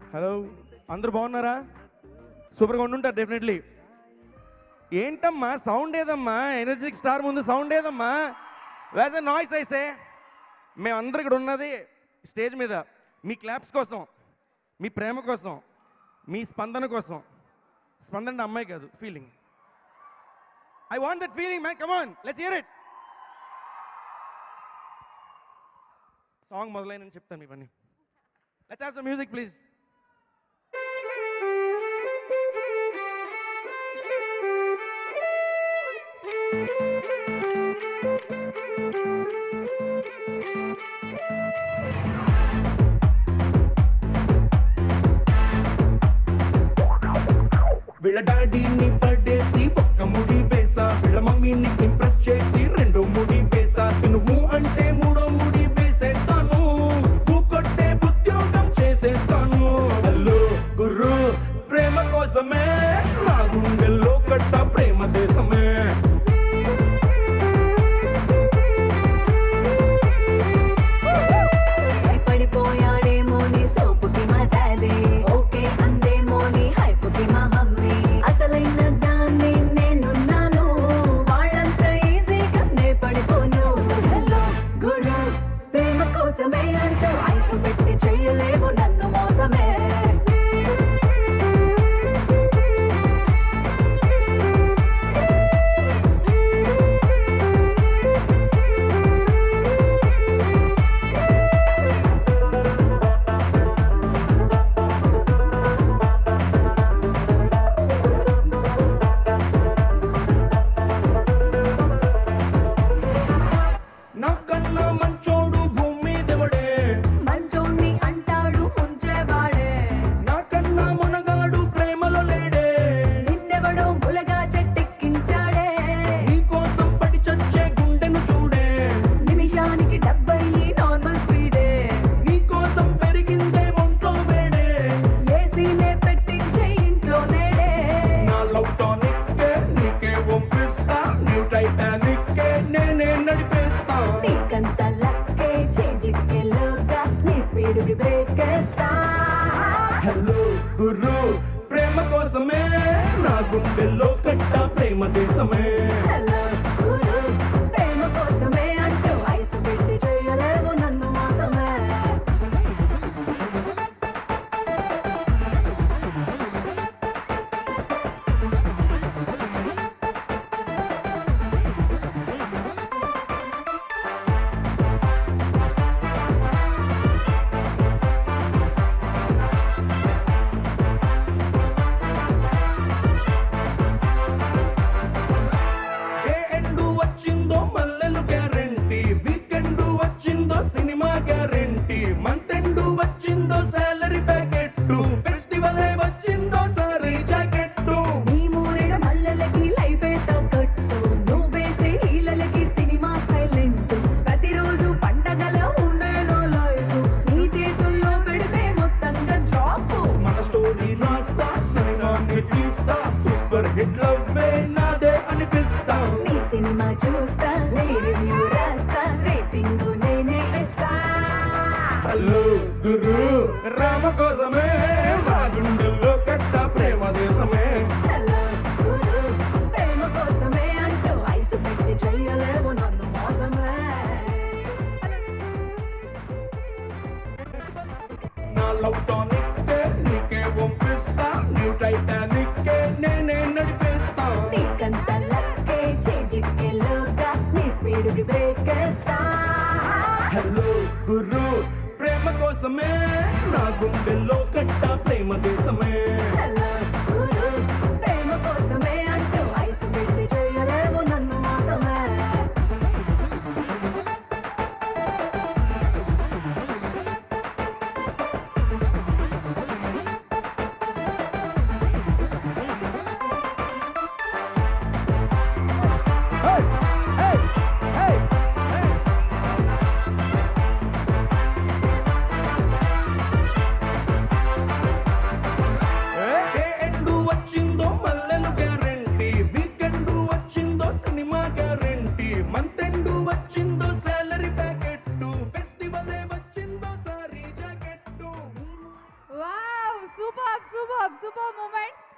hello అందరూ బాగున్నారా సూపర్గా ఉండుంటారు డెఫినెట్లీ ఏంటమ్మా సౌండ్ ఏదమ్మా ఎనర్జిక్ స్టార్ ముందు సౌండ్ ఏదమ్మా వేద నాయిస్ అయితే మేమందరం ఇక్కడ ఉన్నది స్టేజ్ మీద మీ క్లాప్స్ కోసం మీ ప్రేమ కోసం మీ స్పందన కోసం స్పందన అంటే అమ్మాయి కాదు feeling I want that feeling man come on let's hear it song మొదలైనని చెప్తాను ఇవన్నీ let's have some music please వీళ్ళ డాడీని పడేసి ఒక్క ముడి వేసా వీళ్ళ మమ్మీని ఇంప్రెస్ చేసి రెండో ముడి వేసా నువ్వు అంటే మూడో ముడి వేసేస్తాను నువ్వు కొట్టే ఉద్యోగం చేసేస్తాను హలో గుర్రు ప్రేమ కోసమే నా గుండెల్లో కట్ట ప్రేమ దేశమే భయపడిపోయాడేమో నీ సోపుకి మా డాడీ ఓకే అందేమో నీ హైపుకి మా మమ్మీ అసలైన దాన్ని నేనున్నాను వాళ్ళంత ఈజీగా నే పడిపోను హలో గురు ప్రేమ కోసమే అంటూ ఐసు పెట్టి చెయ్యలేవు నన్ను మోసమే నాకన్నా మంచోడు భూమి దేవుడే మంచోణ్ణి అంటాడు ముంచేవాడే నాకన్నా మునగాడు ప్రేమలో లేడే నిన్నెవడో ములగా చెట్టెక్కించాడే నీకోసం పడి చచ్చే గుండెను చూడే నిమిషానికి డెబ్బై నార్మల్ స్పీడే నీకోసం పెరిగిందే ఒంట్లో వేడే ఏసీనే పెట్టించే ఇంట్లో నేడే నా లవ్ టానిక్ నీకే పంపిస్తా నీ టైటానిక్ నేనే నడిపేస్తా నీకంత లక్కే చేజిక్కెలోగా నీ స్పీడుకి బ్రేక్ వేస్తా హలో గురు ప్రేమ కోసమే నా గుండెల్లో కట్ట ప్రేమ దేశమే హలో గురు ప్రేమ కోసమే అంటూ ఐసు పెట్టి చేయలేవు నన్ను మోసమే ఏ ఎండు వచ్చిందో మల్లెలు గ్యారెంటీ వీకెండ్ వచ్చిందో సినిమా గ్యారెంటీ మంత్ ఎండు వచ్చిందో సాలరీ ప్యాకెట్ ఫెస్టివల్ వచ్చిందో సారీ జాకెట్ నీ మూరెడ మల్లెలకి లైఫే తగ్గట్టు నువ్వేసే హీలలకి సినిమా సైలెంట్ ప్రతిరోజు పండగల ఉండేనో లైఫ్ నీ చేతుల్లో పెడితే మొత్తంగా డ్రాప్ మన స్టోరీ రాస్తా సినిమాని తీస్తా సూపర్ హిట్ లవ్వే నాదే అనిపిస్తా నీ సినిమా చూస్తా నీ రివ్యూ రాస్తా రేటింగ్ నేనే ఇస్తా హలో గురు రామ కోసమే మా గుండెల్లో కట్ట ప్రేమ దేశమే హలో గురు ప్రేమ కోసమే అంటూ ఐసు పెట్టి చెయ్యలేవు నన్ను మోసమే నా లవ్ టానిక్ నీకే పంపిస్తా నీ టైటానిక్ నేనే నడిపేస్తా నీకంత లక్కే చేజిక్కెలోగా నీ స్పీడుకి బ్రేక్ వేస్తా హలో గురు ప్రేమ కోసమే నా గుండెల్లో కట్ట ప్రేమ దేశమే హలో గురు ప్రేమ కోసమే అంటూ ఐసు పెట్టి చేయలేవు నన్ను మోసమే ఏ సూపర్ సూపర్ మూమెంట్